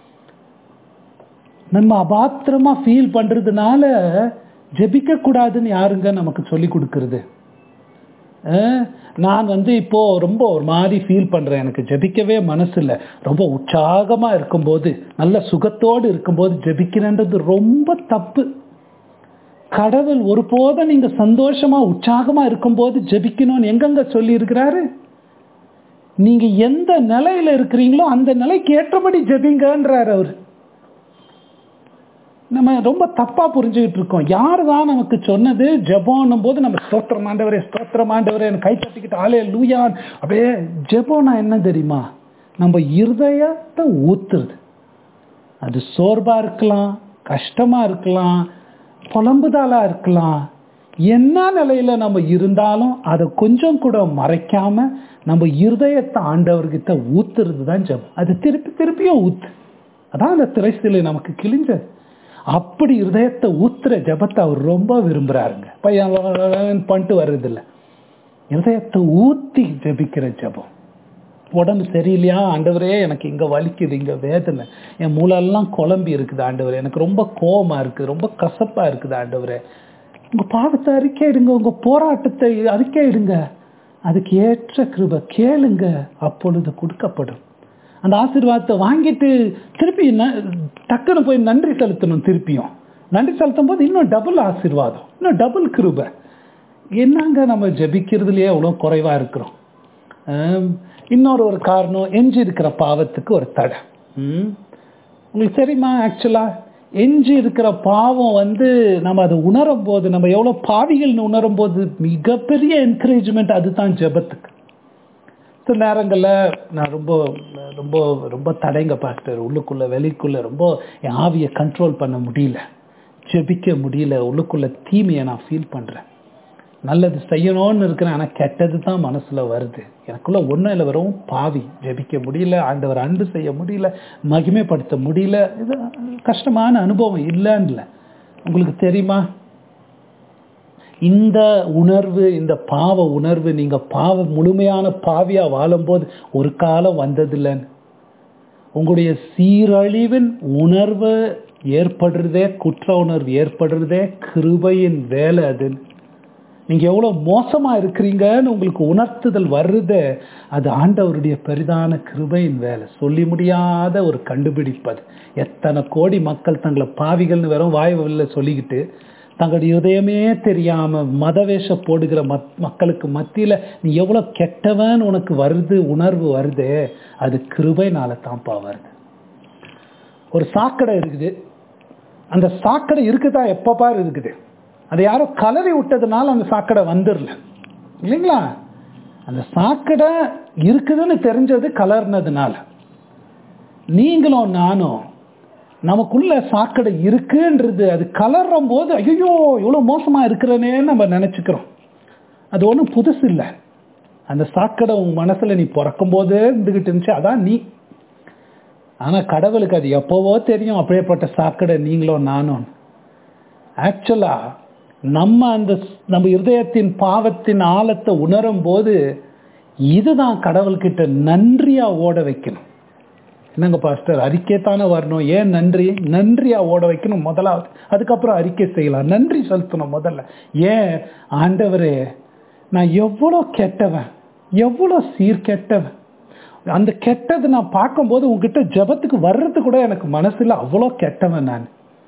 நம்ம அபாத்திரமா ஃபீல் பண்றதுனால ஜெபிக்க கூடாதுன்னு யாருங்க நமக்கு சொல்லி கொடுக்கறது அஹ், நான் வந்து இப்போ ரொம்ப ஒரு மாதிரி ஃபீல் பண்றேன் எனக்கு ஜெபிக்கவே மனசு இல்லை ரொம்ப உற்சாகமா இருக்கும்போது நல்ல சுகத்தோடு இருக்கும்போது ஜெபிக்கிறேன்றது ரொம்ப தப்பு கடவுள் ஒருபோதும் நீங்க சந்தோஷமா உற்சாகமா இருக்கும்போது ஜெபிக்கணும்னு எங்கெங்க சொல்லி இருக்கிறாரு நீங்க எந்த நிலையில இருக்கிறீங்களோ அந்த நிலைக்கு ஏற்றபடி ஜெபிங்கன்றார் அவர் நம்ம ரொம்ப தப்பா புரிஞ்சுக்கிட்டு இருக்கோம் யார் தான் நமக்கு சொன்னது ஜெபம்னும் போது நம்ம ஸ்தோத்திரம் ஆண்டவரே ஸ்தோத்திரம் ஆண்டவரே கை தட்டிக்கிட்டு ஆலே லூயான் அப்படியே ஜெபம்னா என்ன தெரியுமா நம்ம இருதயத்தை ஊத்துறது அது சோர்வா இருக்கலாம் கஷ்டமா இருக்கலாம் புலம்புதாலா இருக்கலாம் என்ன நிலையில நம்ம இருந்தாலும் அதை கொஞ்சம் கூட மறைக்காம நம்ம இருதயத்தை ஆண்டவர்கிட்ட ஊத்துறது தான் ஜெபம் அது திருப்பி திருப்பியும் ஊத்து அதான் அந்த திரைசிலை நமக்கு கிழிஞ்சது அப்படி இருதயத்தை ஊத்துற ஜெபத்தை அவர் ரொம்ப விரும்புறாருங்க பையன் பண்ணிட்டு வர்றது இல்ல இருதயத்தை ஊத்தி ஜெபிக்கிற ஜெபம் உடம்பு சரியில்லையா ஆண்டவரே எனக்கு இங்க வலிக்குது இங்க வேதனை என் மூளெல்லாம் குழம்பி இருக்குது ஆண்டவரே எனக்கு ரொம்ப கோவமா இருக்குது ரொம்ப கசப்பா இருக்குது ஆண்டவரே உங்க பாவத்தை அறிக்கையிடுங்க உங்க போராட்டத்தை அறிக்கையிடுங்க அதுக்கு ஏற்ற கிருபை கேளுங்க அப்பொழுது கொடுக்கப்படும் அந்த ஆசீர்வாதத்தை வாங்கிட்டு திருப்பி ந- டக்குன்னு போய் நன்றி செலுத்தணும் திருப்பியும் நன்றி செலுத்தும் போது இன்னும் டபுள் ஆசீர்வாதம் இன்னும் டபுள் கிருபை என்னங்க நம்ம ஜெபிக்கிறதுலயே எவ்வளோ குறைவா இருக்கிறோம் ஆம், இன்னொரு ஒரு காரணம் எஞ்சி இருக்கிற பாவத்துக்கு ஒரு தடை ம். உங்களுக்கு தெரியுமா ஆக்சுவலா எஞ்சி இருக்கிற பாவம் வந்து நம்ம அதை உணரும் போது நம்ம எவ்வளோ பாவிகள்னு உணரும் போது மிகப்பெரிய என்கரேஜ்மெண்ட் அதுதான் ஜெபத்துக்கு சில நேரங்களில் நான் ரொம்ப ரொம்ப ரொம்ப தடைங்க பாஸ்டர் உள்ளுக்குள்ள வெளிக்குள்ள ரொம்ப என் ஆவியை கண்ட்ரோல் பண்ண முடியல ஜெபிக்க முடியல உள்ளுக்குள்ள தீமையை நான் ஃபீல் பண்றேன் நல்லது செய்யணும்னு இருக்கிறேன் ஆனால் கெட்டது தான் மனசுல வருது எனக்குள்ள ஒன்றும் இல்லை வெறும் பாவி ஜெபிக்க முடியல ஆண்டவர் அன்பு செய்ய முடியல மகிமைப்படுத்த முடியல இது கஷ்டமான அனுபவம் இல்லைன்னு இல்லை உங்களுக்கு தெரியுமா இந்த உணர்வு இந்த பாவ உணர்வு நீங்க பாவ முழுமையான பாவியா வாழும்போது ஒரு காலம் வந்ததில்லைன்னு உங்களுடைய சீரழிவின் உணர்வு ஏற்படுறதே குற்ற உணர்வு ஏற்படுறதே கிருபையின் வேலை அது நீங்க எவ்வளவு மோசமா இருக்கிறீங்கன்னு உங்களுக்கு உணர்த்துதல் வருது அது ஆண்டவருடைய பெரிதான கிருபையின் வேலை சொல்லி முடியாத ஒரு கண்டுபிடிப்பது எத்தனை கோடி மக்கள் தங்களை பாவிகள்னு வெறும் வாய் வழியில சொல்லிக்கிட்டு தங்களுடைய இதயமே தெரியாம மதவேஷ போடுகிற மத்- மக்களுக்கு மத்தியில நீ எவ்வளவு கெட்டவன் உனக்கு வருது உணர்வு வருது அது கிருபைனால தான்ப்பா வருது ஒரு சாக்கடை இருக்குது அந்த சாக்கடை இருக்குதா எப்ப பாரு இருக்குது அதை யாரோ கலரி விட்டதுனால அந்த சாக்கடை வந்துடல இல்லைங்களா அந்த சாக்கடை இருக்குதுன்னு தெரிஞ்சது கலர்னதுனால நீங்களும் நானும் நமக்குள்ள சாக்கடை இருக்குன்றது அது கலரும் போது ஐயோ இவ்வளவு மோசமா இருக்கிறனே நம்ம நினைச்சுக்கிறோம் அது ஒன்றும் புதுசு இல்லை அந்த சாக்கடை உன் மனசுல நீ பிறக்கும் போதே இருந்துகிட்டு இருந்துச்சு அதான் நீ ஆனா கடவுளுக்கு அது எப்பவோ தெரியும் அப்படியேப்பட்ட சாக்கடை நீங்களும் நானும் ஆக்சுவலா நம்ம அந்த ஸ்- நம்ம இருதயத்தின் பாவத்தின் ஆழத்தை உணரும் போது இதுதான் கடவுள்கிட்ட நன்றியா ஓட வைக்கணும் என்னங்க பாஸ்டர் அறிக்கை தானே வரணும் ஏன் நன்றி நன்றியா ஓட வைக்கணும் முதலாவது அதுக்கப்புறம் அறிக்கை செய்யலாம் நன்றி செலுத்தணும் முதல்ல ஏன் ஆண்டவரே நான் எவ்வளோ கெட்டவன் எவ்வளோ சீர்கெட்டவன் அந்த கெட்டது நான் பார்க்கும்போது உங்ககிட்ட ஜெபத்துக்கு வர்றது கூட எனக்கு மனசுல அவ்வளோ கெட்டவன் நான்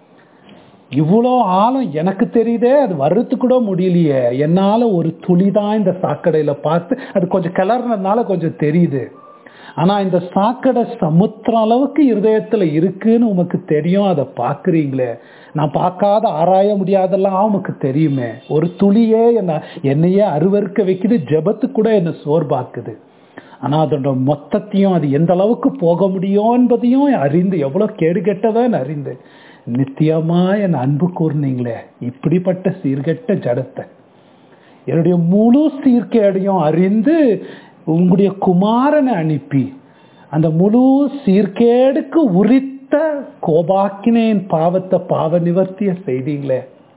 இவ்வளோ ஆழம் எனக்கு தெரியுதே அது வர்றது கூட முடியலையே என்னால ஒரு துளி தான் இந்த சாக்கடையில பார்த்து அது கொஞ்சம் கிளறினதுனால கொஞ்சம் தெரியுது ஆனா இந்த சாக்கடை சமுத்திரம் அளவுக்கு இருதயத்துல இருக்குன்னு உமக்கு தெரியும் அதை பாக்குறீங்களே நான் பார்க்காத ஆராய முடியாதெல்லாம் உமக்கு தெரியுமே ஒரு துளியே என்ன என்னையே அருவருக்க வைக்குது ஜெபத்துக்கு கூட என்ன சோர்பாக்குது ஆனா அதோட மொத்தத்தையும் அது எந்த அளவுக்கு போக முடியும் என்பதையும் அறிந்து எவ்வளவு கேடு கெட்டவன் அறிந்து நித்தியமா என் அன்பு கூர்னீங்களே இப்படிப்பட்ட சீர்கெட்ட ஜடத்தை என்னுடைய முழு சீர்கேடையும் அறிந்து உங்களுடைய குமாரனை அனுப்பி அந்த முழு சீர்கேடுக்கு உரித்த கோபாக்கினேன் பாவத்தை பாவ நிவர்த்திய செய்தீங்களே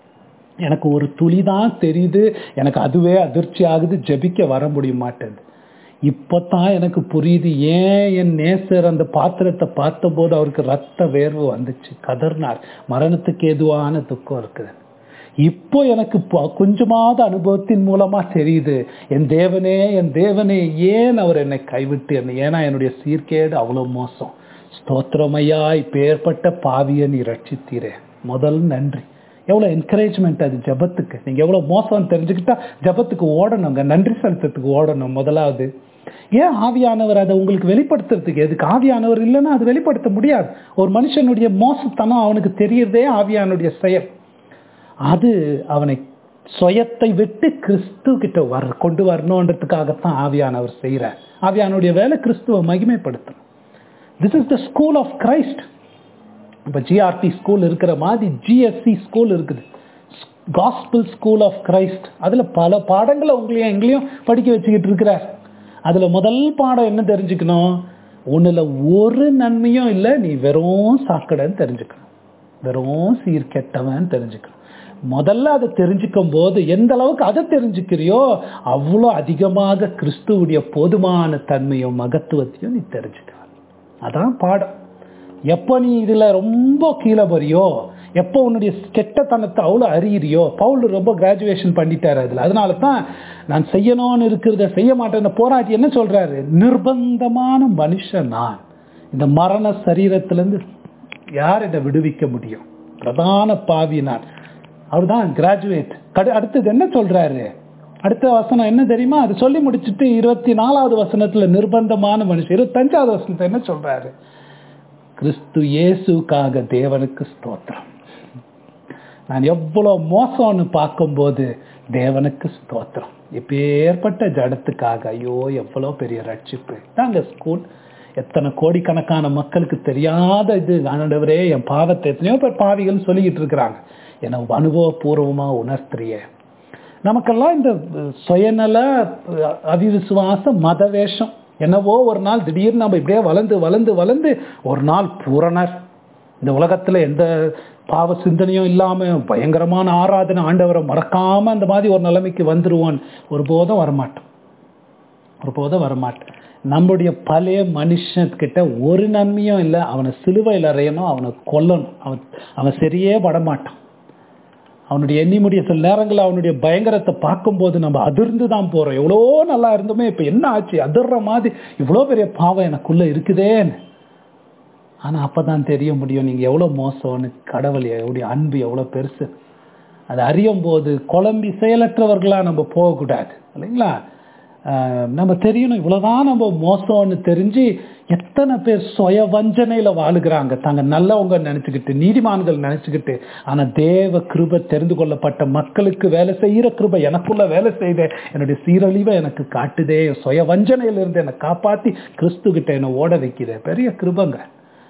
எனக்கு ஒரு துளி தான் தெரியுது எனக்கு அதுவே அதிர்ச்சி ஆகுது ஜெபிக்க வர முடிய மாட்டேங்குது இப்பதான் எனக்கு புரியுது ஏன் என் நேசர் அந்த பாத்திரத்தை பார்த்தபோது அவருக்கு ரத்த வேர்வு வந்துச்சு கதர்னார் மரணத்துக்கு ஏதுவான துக்கம் இருக்குது இப்போ எனக்கு ப- கொஞ்சமாவது அனுபவத்தின் மூலமா தெரியுது என் தேவனே என் தேவனே ஏன் அவர் என்னை கைவிட்டு என்னை ஏன்னா என்னுடைய சீர்கேடு அவ்வளவு மோசம் ஸ்தோத்திரமையா இப்பேற்பட்ட பாவியை நீ ரட்சித்தீரே முதல் நன்றி எவ்வளவு என்கரேஜ்மெண்ட் அது ஜெபத்துக்கு நீங்க எவ்வளவு மோசம் தெரிஞ்சுக்கிட்டா ஜெபத்துக்கு ஓடணுங்க நன்றி செலுத்தத்துக்கு ஓடணும் முதலாவது ஏன் ஆவியானவர் அதை உங்களுக்கு வெளிப்படுத்துறதுக்கு எதுக்கு ஆவியானவர் இல்லைன்னா அது வெளிப்படுத்த முடியாது ஒரு மனுஷனுடைய மோசத்தனம் அவனுக்கு தெரியறதே ஆவியானுடைய செயல் அது அவனை சுயத்தை விட்டு கிறிஸ்து கிட்ட வர கொண்டு வரணுன்றதுக்காகத்தான் ஆவியானவர் செய்கிறார் ஆவியானுடைய வேலை கிறிஸ்துவ மகிமைப்படுத்தணும் this is the school of Christ இப்போ ஜிஆர்டி ஸ்கூல் இருக்கிற மாதிரி ஜிஎஸ்சி ஸ்கூல் இருக்குது காஸ்பிள் ஸ்கூல் ஆஃப் கிரைஸ்ட் அதில் பல பாடங்களை உங்களையும் எங்களையும் படிக்க வச்சுக்கிட்டு இருக்கிறார் அதில் முதல் பாடம் என்ன தெரிஞ்சுக்கணும் உன்னில் ஒரு நன்மையும் இல்லை நீ வெறும் சாக்கடைன்னு தெரிஞ்சுக்கணும் வெறும் சீர்கெட்டவன் தெரிஞ்சுக்கணும் முதல்ல அதை தெரிஞ்சுக்கும் போது எந்த அளவுக்கு அதை தெரிஞ்சுக்கிறியோ அவ்வளோ அதிகமாக கிறிஸ்துவுடைய போதுமான தன்மையும் மகத்துவத்தையும் நீ தெரிஞ்சுக்கலாம் அதான் பாடம் எப்போ நீ இதுல ரொம்ப கீழே போறியோ எப்போ உன்னுடைய கெட்டத்தனத்தை அவ்வளோ அறியிறியோ பவுல் ரொம்ப கிராஜுவேஷன் பண்ணிட்டாரு அதுல அதனால தான் நான் செய்யணும்னு இருக்கிறத செய்ய மாட்டேன்னு போராட்டி என்ன சொல்றாரு நிர்பந்தமான மனுஷன் நான் இந்த மரண சரீரத்திலிருந்து யார் என்னை விடுவிக்க முடியும் பிரதான பாவி நான் அவர் தான் கிராஜுவேட் கடு அடுத்தது என்ன சொல்றாரு அடுத்த வசனம் என்ன தெரியுமா அது சொல்லி முடிச்சுட்டு இருபத்தி நாலாவது வசனத்துல நிர்பந்தமான மனுஷன் இருபத்தஞ்சாவது வசனத்தை என்ன சொல்றாரு கிறிஸ்து இயேசுக்காக தேவனுக்கு ஸ்தோத்திரம் நான் எவ்வளவு மோசம்னு பார்க்கும்போது தேவனுக்கு ஸ்தோத்திரம் எப்பேற்பட்ட ஜடத்துக்காக ஐயோ எவ்வளோ பெரிய ரட்சிப்பு தாங்க ஸ்கூல் எத்தனை கோடிக்கணக்கான மக்களுக்கு தெரியாத இது ஆண்டவரே என் பாவத்தை எத்தனையோ பேர் பாவிகள் சொல்லிக்கிட்டு இருக்கிறாங்க என்னை அனுபவபூர்வமா உணர்த்துறிய நமக்கெல்லாம் இந்த சுயநல அவிவிசுவாச மத வேஷம் என்னவோ ஒரு நாள் திடீர்னு நம்ம இப்படியே வளர்ந்து வளர்ந்து வளர்ந்து ஒரு நாள் பூரணர் இந்த உலகத்துல எந்த பாவ சிந்தனையும் இல்லாம பயங்கரமான ஆராதனை ஆண்டவரை மறக்காம அந்த மாதிரி ஒரு நிலைமைக்கு வந்துருவோம் ஒருபோதும் வரமாட்டோம் ஒருபோதும் வரமாட்டேன் நம்முடைய பழைய மனுஷன்கிட்ட ஒரு நன்மையும் இல்லை அவனை சிலுவையில் அறையணும் அவனை கொல்லணும் அவன் அவன் சரியே படமாட்டான் அவனுடைய எண்ணிமுடிய சில நேரங்களில் அவனுடைய பயங்கரத்தை பார்க்கும்போது நம்ம அதிர்ந்து தான் போறோம் எவ்வளோ நல்லா இருந்தோமே இப்போ என்ன ஆச்சு அதிர்ற மாதிரி இவ்வளோ பெரிய பாவம் எனக்குள்ள இருக்குதேன்னு ஆனால் அப்போ தான் தெரிய முடியும் நீங்கள் எவ்வளோ மோசம்னு கடவுள் எவ்வளோ அன்பு எவ்வளோ பெருசு அதை அறியும் போது குழம்பி செயலற்றவர்களாக நம்ம போகக்கூடாது இல்லைங்களா நம்ம தெரியணும் இவ்வளோதான் நம்ம மோசம்னு தெரிஞ்சு எத்தனை பேர் சுய வஞ்சனையில் வாழுகிறாங்க தாங்க நல்லவங்க நினச்சிக்கிட்டு நீதிமான்கள் நினச்சிக்கிட்டு ஆனால் தேவ கிருபை தெரிந்து கொள்ளப்பட்ட மக்களுக்கு வேலை செய்கிற கிருபை எனக்குள்ள வேலை செய்த என்னுடைய சீரழிவை எனக்கு காட்டுதே சுய வஞ்சனையிலிருந்து என்னை காப்பாற்றி கிறிஸ்து கிட்ட என்னை ஓட வைக்குது பெரிய கிருபங்க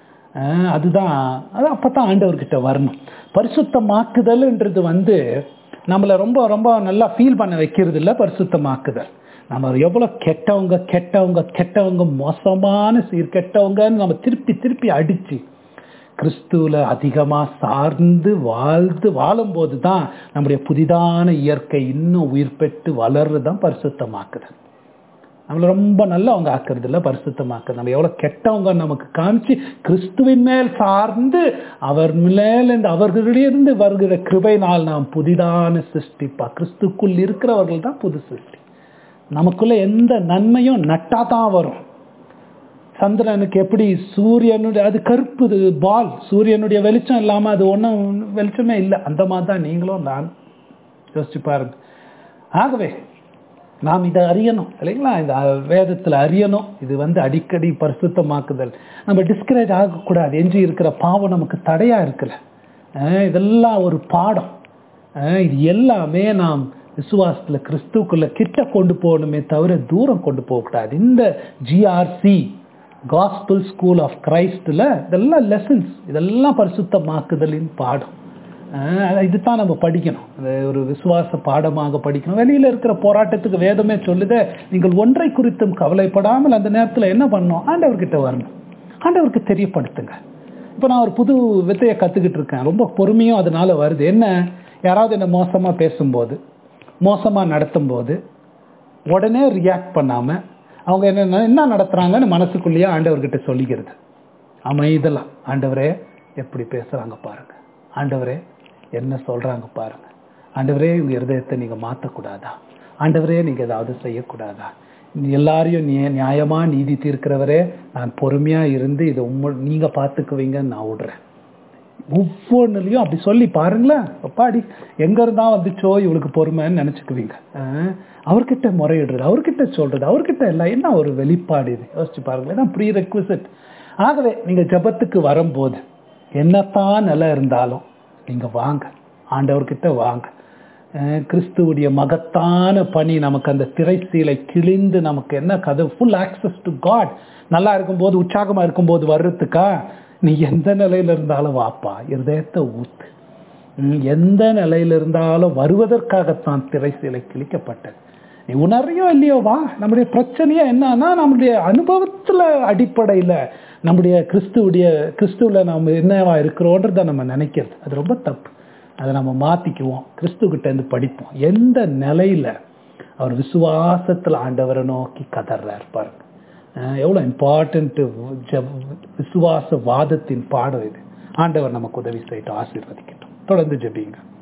அதுதான் அது அப்போ தான் ஆண்டவர்கிட்ட வரணும் பரிசுத்தமாக்குதல்ன்றது வந்து நம்மளை ரொம்ப ரொம்ப நல்லா ஃபீல் பண்ண வைக்கிறது இல்லை பரிசுத்தமாக்குதல் நம்ம எவ்வளோ கெட்டவங்க கெட்டவங்க கெட்டவங்க மோசமான சீர் கெட்டவங்கன்னு நம்ம திருப்பி திருப்பி அடிச்சு கிறிஸ்துவில் அதிகமாக சார்ந்து வாழ்ந்து வாழும்போது தான் நம்முடைய புதிதான இயற்கை இன்னும் உயிர் பெற்று வளர்றது தான் பரிசுத்தமாக்குது நம்மளை ரொம்ப நல்லவங்க ஆக்குறது இல்லை பரிசுத்தமாக்குது நம்ம எவ்வளோ கெட்டவங்க நமக்கு காமிச்சு கிறிஸ்துவின் மேல் சார்ந்து அவர் மேலிருந்து அவர்களிடையிருந்து வருகிற கிருபைனால் நாம் புதிதான சிருஷ்டிப்பா கிறிஸ்துக்குள் இருக்கிறவர்கள் தான் புது சிருஷ்டி நமக்குள்ள எந்த நன்மையும் நட்டா தான் வரும் சந்திரனுக்கு எப்படி சூரியனுடைய அது கருப்புது பால் சூரியனுடைய வெளிச்சம் இல்லாமல் அது ஒன்றும் வெளிச்சமே இல்லை அந்த மாதிரி தான் நீங்களும் நான் யோசிச்சு பாருங்க ஆகவே நாம் இதை அறியணும் இல்லைங்களா இந்த வேதத்தில் அறியணும் இது வந்து அடிக்கடி பரிசுத்தமாக்குதல் நம்ம டிஸ்கரேஜ் ஆகக்கூடாது எஞ்சி இருக்கிற பாவம் நமக்கு தடையாக இருக்குல்ல இதெல்லாம் ஒரு பாடம் இது எல்லாமே நாம் விசுவாசத்தில் கிறிஸ்துக்குள்ள கிட்ட கொண்டு போகணுமே தவிர தூரம் கொண்டு போகக்கூடாது இந்த ஜிஆர்சி காஸ்பிள் ஸ்கூல் ஆஃப் கிரைஸ்டில் இதெல்லாம் லெசன்ஸ் இதெல்லாம் பரிசுத்தமாக்குதலின் பாடம் இதுதான் நம்ம படிக்கணும் ஒரு விசுவாச பாடமாக படிக்கணும் வெளியில் இருக்கிற போராட்டத்துக்கு வேதமே சொல்லுதே நீங்கள் ஒன்றை குறித்தும் கவலைப்படாமல் அந்த நேரத்தில் என்ன பண்ணணும் ஆண்டவர்கிட்ட வரணும் ஆண்டவருக்கு தெரியப்படுத்துங்க இப்போ நான் ஒரு புது வித்தையை கற்றுக்கிட்டு இருக்கேன் ரொம்ப பொறுமையும் அதனால வருது என்ன யாராவது என்ன மோசமாக பேசும்போது மோசமாக நடத்தும் போது உடனே ரியாக்ட் பண்ணாமல் அவங்க என்ன என்ன நடத்துகிறாங்கன்னு மனசுக்குள்ளேயே ஆண்டவர்கிட்ட சொல்லிக்கிறது அமைதலாம் ஆண்டவரே எப்படி பேசுகிறாங்க பாருங்க ஆண்டவரே என்ன சொல்கிறாங்க பாருங்க ஆண்டவரே இவங்க இருதயத்தை நீங்கள் மாற்றக்கூடாதா ஆண்டவரே நீங்கள் ஏதாவது செய்யக்கூடாதா எல்லாரையும் நிய நியாயமாக நீதி தீர்க்கிறவரே நான் பொறுமையாக இருந்து இதை உம்ம நீங்கள் பார்த்துக்குவீங்கன்னு நான் விடுறேன் ஒவ்வொன்றுலையும் அப்படி சொல்லி பாருங்களேன் அப்பாடி எங்க இருந்தா வந்துச்சோ இவளுக்கு பொறுமைன்னு நினைச்சுக்குவீங்க அவர்கிட்ட முறையிடுறது அவர்கிட்ட சொல்றது அவர்கிட்ட எல்லாம் என்ன ஒரு வெளிப்பாடு இது யோசிச்சு பாருங்களேன் ப்ரீ ரெக்வசிட் ஆகவே நீங்க ஜபத்துக்கு வரும்போது என்னத்தான் நிலை இருந்தாலும் நீங்க வாங்க ஆண்டவர்கிட்ட வாங்க கிறிஸ்துவுடைய மகத்தான பணி நமக்கு அந்த திரைசீலை கிழிந்து நமக்கு என்ன கதை ஃபுல் ஆக்சஸ் டு காட் நல்லா இருக்கும்போது உற்சாகமா இருக்கும்போது வர்றதுக்கா நீ எந்த நிலையில இருந்தாலும் வாப்பா இருதயத்தை ஊத்து எந்த நிலையில இருந்தாலும் வருவதற்காகத்தான் திரைசீலை கிழிக்கப்பட்டது நீ உணர்றியோ இல்லையோ வா நம்முடைய பிரச்சனையே என்னன்னா நம்முடைய அனுபவத்துல அடிப்படையில நம்முடைய கிறிஸ்துவுடைய கிறிஸ்துவில் நம்ம என்னவா இருக்கிறோன்றத நம்ம நினைக்கிறது அது ரொம்ப தப்பு அதை நம்ம மாத்திக்குவோம் கிறிஸ்து கிட்ட இருந்து படிப்போம் எந்த நிலையில அவர் விசுவாசத்தில் ஆண்டவரை நோக்கி கதறார் பாருங்க எவ்வளோ இம்பார்ட்டன்ட் விசுவாச வாதத்தின் பாடம் இது ஆண்டவர் நமக்கு உதவி செய்யட்டும் ஆசீர்வதிக்கட்டும் தொடர்ந்து ஜெபிங்க